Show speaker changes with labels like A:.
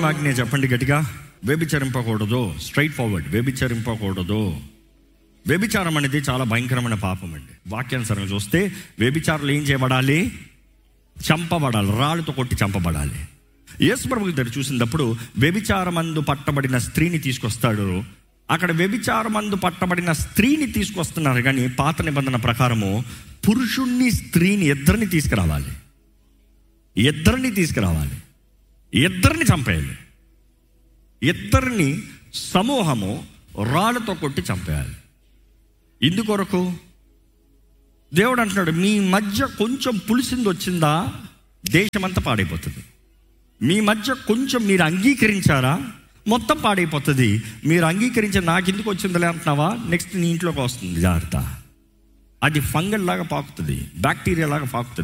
A: ఆజ్ఞ చెప్పండి గట్టిగా వ్యభిచరింపకూడదు స్ట్రైట్ ఫార్వర్డ్ వ్యభిచరింపకూడదు వ్యభిచారం అనేది చాలా భయంకరమైన పాపం అండి వాక్యానుసరంగా చూస్తే వ్యభిచారులు ఏం చేయబడాలి చంపబడాలి రాళ్ళతో కొట్టి చంపబడాలి యేసుప్రభు దగ్గర చూసినప్పుడు వ్యభిచారమందు పట్టబడిన స్త్రీని తీసుకొస్తాడు అక్కడ వ్యభిచారమందు పట్టబడిన స్త్రీని తీసుకొస్తున్నారు కానీ పాత నిబంధన ప్రకారము పురుషుణ్ణి స్త్రీని ఇద్దరిని తీసుకురావాలి ఇద్దరిని తీసుకురావాలి ఇద్దరిని చంపేయాలి ఇద్దరిని సమూహము రాళ్ళతో కొట్టి చంపేయాలి ఇందుకొరకు దేవుడు అంటున్నాడు మీ మధ్య కొంచెం పులిసింది వచ్చిందా దేశమంతా పాడైపోతుంది మీ మధ్య కొంచెం మీరు అంగీకరించారా మొత్తం పాడైపోతుంది మీరు అంగీకరించి నాకు ఎందుకు వచ్చిందిలే అంటున్నావా నెక్స్ట్ నీ ఇంట్లోకి వస్తుంది జాగ్రత్త అది ఫంగల్ లాగా పాకుతుంది బ్యాక్టీరియా లాగా పాకుతుంది